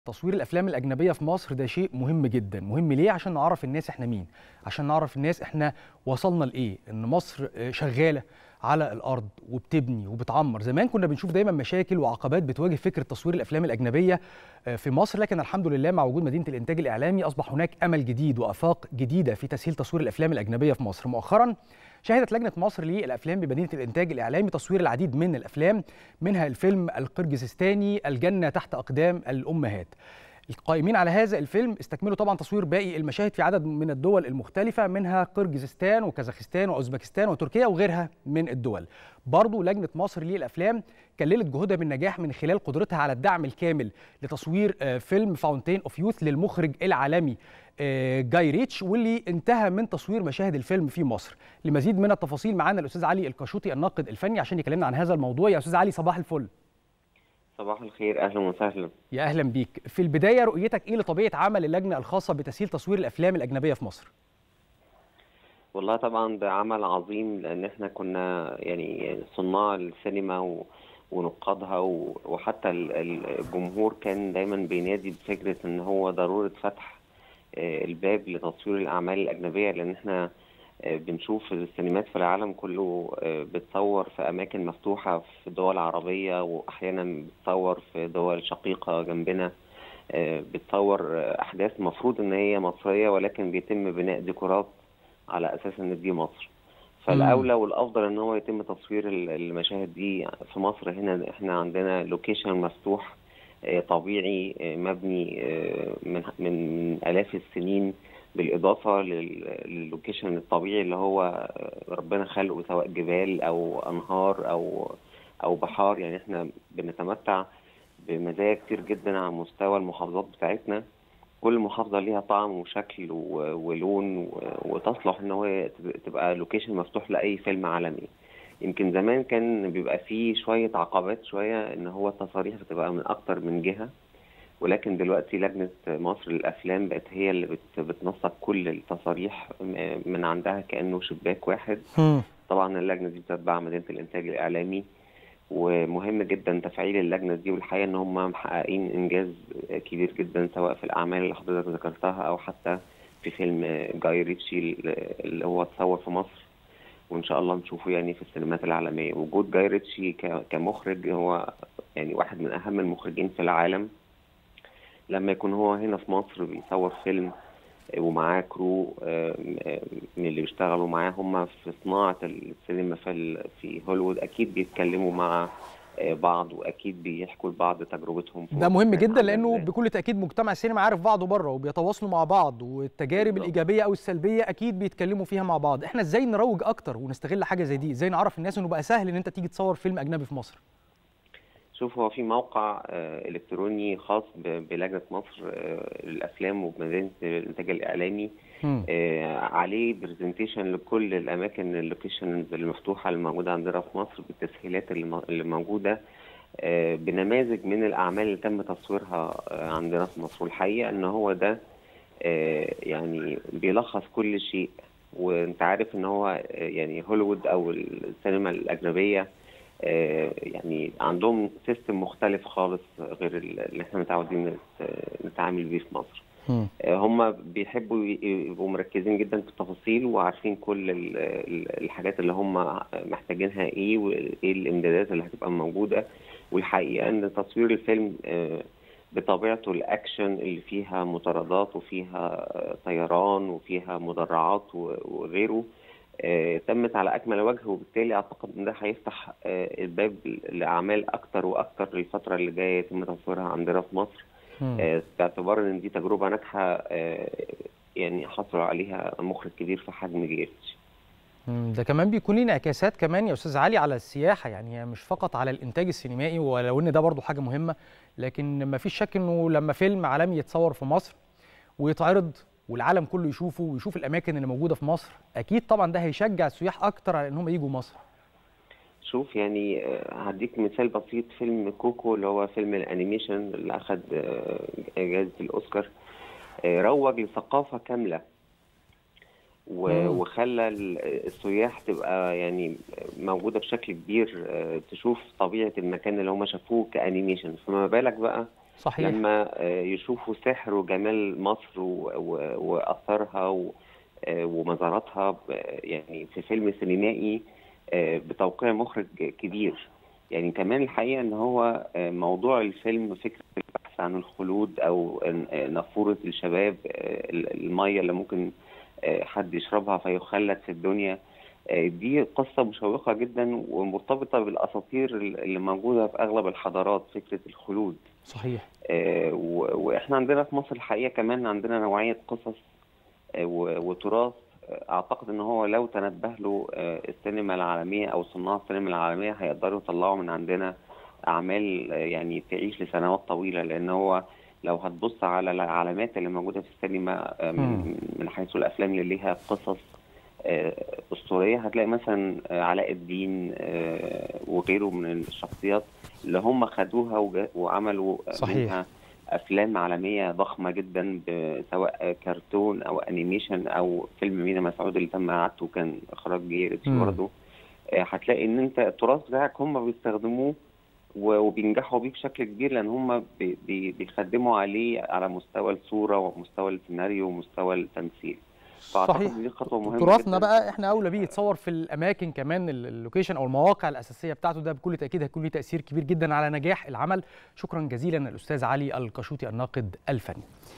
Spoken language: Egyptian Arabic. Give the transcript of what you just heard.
تصوير الافلام الاجنبيه في مصر ده شيء مهم جدا مهم ليه عشان نعرف الناس احنا مين عشان نعرف الناس احنا وصلنا لايه ان مصر شغاله على الارض وبتبني وبتعمر زمان كنا بنشوف دايما مشاكل وعقبات بتواجه فكره تصوير الافلام الاجنبيه في مصر لكن الحمد لله مع وجود مدينه الانتاج الاعلامي اصبح هناك امل جديد وافاق جديده في تسهيل تصوير الافلام الاجنبيه في مصر مؤخرا شهدت لجنه مصر للافلام بمدينه الانتاج الاعلامي تصوير العديد من الافلام منها الفيلم القرجستاني الجنه تحت اقدام الامهات القائمين على هذا الفيلم استكملوا طبعا تصوير باقي المشاهد في عدد من الدول المختلفة منها قرجستان وكازاخستان وأوزبكستان وتركيا وغيرها من الدول برضو لجنة مصر للأفلام كللت جهودها بالنجاح من خلال قدرتها على الدعم الكامل لتصوير فيلم فاونتين اوف يوث للمخرج العالمي جاي ريتش واللي انتهى من تصوير مشاهد الفيلم في مصر لمزيد من التفاصيل معانا الأستاذ علي الكشوطي الناقد الفني عشان يكلمنا عن هذا الموضوع يا أستاذ علي صباح الفل صباح الخير اهلا وسهلا يا اهلا بيك في البدايه رؤيتك ايه لطبيعه عمل اللجنه الخاصه بتسهيل تصوير الافلام الاجنبيه في مصر والله طبعا ده عمل عظيم لان احنا كنا يعني صناع السينما و... ونقادها و... وحتى الجمهور كان دايما بينادي بفكره ان هو ضروره فتح الباب لتصوير الاعمال الاجنبيه لان احنا بنشوف السينمات في العالم كله بتصور في أماكن مفتوحة في دول عربية وأحيانا بتصور في دول شقيقة جنبنا بتصور أحداث مفروض إن هي مصرية ولكن بيتم بناء ديكورات على أساس إن دي مصر فالأولى والأفضل إن هو يتم تصوير المشاهد دي في مصر هنا إحنا عندنا لوكيشن مفتوح طبيعي مبني من من آلاف السنين بالاضافه للوكيشن الطبيعي اللي هو ربنا خلقه سواء جبال او انهار او او بحار يعني احنا بنتمتع بمزايا كتير جدا على مستوى المحافظات بتاعتنا كل محافظه ليها طعم وشكل ولون وتصلح ان هو تبقى لوكيشن مفتوح لاي فيلم عالمي يمكن زمان كان بيبقى فيه شويه عقبات شويه ان هو التصاريح بتبقى من اكتر من جهه ولكن دلوقتي لجنة مصر للأفلام بقت هي اللي بتنسق كل التصاريح من عندها كأنه شباك واحد طبعا اللجنة دي بتتبع مدينة الإنتاج الإعلامي ومهم جدا تفعيل اللجنة دي والحقيقة إن هم محققين إنجاز كبير جدا سواء في الأعمال اللي حضرتك ذكرتها أو حتى في فيلم جاي ريتشي اللي هو اتصور في مصر وإن شاء الله نشوفه يعني في السينمات العالمية وجود جاي ريتشي كمخرج هو يعني واحد من أهم المخرجين في العالم لما يكون هو هنا في مصر بيصور فيلم ومعاه كرو من اللي بيشتغلوا معاه هم في صناعة السينما في في هوليوود أكيد بيتكلموا مع بعض واكيد بيحكوا لبعض تجربتهم ده مهم جدا لانه بكل تاكيد مجتمع السينما عارف بعضه بره وبيتواصلوا مع بعض والتجارب بالضبط. الايجابيه او السلبيه اكيد بيتكلموا فيها مع بعض احنا ازاي نروج اكتر ونستغل حاجه زي دي ازاي نعرف الناس انه بقى سهل ان انت تيجي تصور فيلم اجنبي في مصر شوف هو في موقع الكتروني خاص بلجنه مصر للافلام وبمدينه الانتاج الاعلامي عليه برزنتيشن لكل الاماكن اللوكيشنز المفتوحه اللي موجوده عندنا في مصر بالتسهيلات اللي موجوده بنماذج من الاعمال اللي تم تصويرها عندنا في مصر والحقيقه ان هو ده يعني بيلخص كل شيء وانت عارف ان هو يعني هوليوود او السينما الاجنبيه يعني عندهم سيستم مختلف خالص غير اللي احنا متعودين نتعامل بيه في مصر هم بيحبوا يبقوا مركزين جدا في التفاصيل وعارفين كل الحاجات اللي هم محتاجينها ايه وايه الامدادات اللي هتبقى موجوده والحقيقه ان تصوير الفيلم بطبيعته الاكشن اللي فيها مطاردات وفيها طيران وفيها مدرعات وغيره تمت على اكمل وجه وبالتالي اعتقد ان ده هيفتح الباب لاعمال اكتر واكتر الفتره اللي جايه يتم تصويرها عندنا في مصر باعتبار ان دي تجربه ناجحه يعني حصل عليها مخرج كبير في حجم جيرتش ده كمان بيكون ليه انعكاسات كمان يا استاذ علي على السياحه يعني مش فقط على الانتاج السينمائي ولو ان ده برضه حاجه مهمه لكن ما فيش شك انه لما فيلم عالمي يتصور في مصر ويتعرض والعالم كله يشوفه ويشوف الاماكن اللي موجوده في مصر اكيد طبعا ده هيشجع السياح اكتر على ان هم يجوا مصر شوف يعني هديك مثال بسيط فيلم كوكو اللي هو فيلم الانيميشن اللي اخذ جائزه الاوسكار روج لثقافه كامله وخلى السياح تبقى يعني موجوده بشكل كبير تشوف طبيعه المكان اللي هم شافوه كانيميشن فما بالك بقى صحيح لما آه، يشوفوا سحر وجمال مصر و- و- وآثارها و- آه، ومزاراتها ب- يعني في فيلم سينمائي آه، بتوقيع مخرج كبير يعني كمان الحقيقة إن هو آه، موضوع الفيلم فكرة البحث عن الخلود أو إن- آه، نافورة الشباب آه، ال- المية اللي ممكن آه، حد يشربها فيخلد في الدنيا آه، دي قصة مشوقة جدا ومرتبطة بالأساطير اللي موجودة في أغلب الحضارات فكرة الخلود صحيح آه، و- واحنا عندنا في مصر الحقيقه كمان عندنا نوعيه قصص آه، و- وتراث آه، اعتقد ان هو لو تنبه له آه، السينما العالميه او صناع السينما العالميه هيقدروا يطلعوا من عندنا اعمال آه، يعني تعيش لسنوات طويله لان هو لو هتبص على العلامات اللي موجوده في السينما آه، مم. من من حيث الافلام اللي ليها قصص آه، اسطوريه هتلاقي مثلا آه، علاء الدين آه، وغيره من الشخصيات اللي هم خدوها وجا- وعملوا صحيح. منها افلام عالميه ضخمه جدا ب- سواء كرتون او انيميشن او فيلم مينا مسعود اللي تم اعادته كان اخراج جيرتش مم. برضه آه، هتلاقي ان انت التراث بتاعك هم بيستخدموه و- وبينجحوا بيه بشكل كبير لان هم بي- بي- بيخدموا عليه على مستوى الصوره ومستوى السيناريو ومستوى التمثيل فاعتقد صحيح إن دي خطوه مهمه تراثنا جدا. بقى احنا اولى بيه يتصور في الاماكن كمان ال- اللوكيشن او المواقع الاساسيه بتاعته ده بكل تاكيد هيكون له تاثير كبير جدا على نجاح العمل شكرا جزيلا الاستاذ علي القشوطي الناقد الفني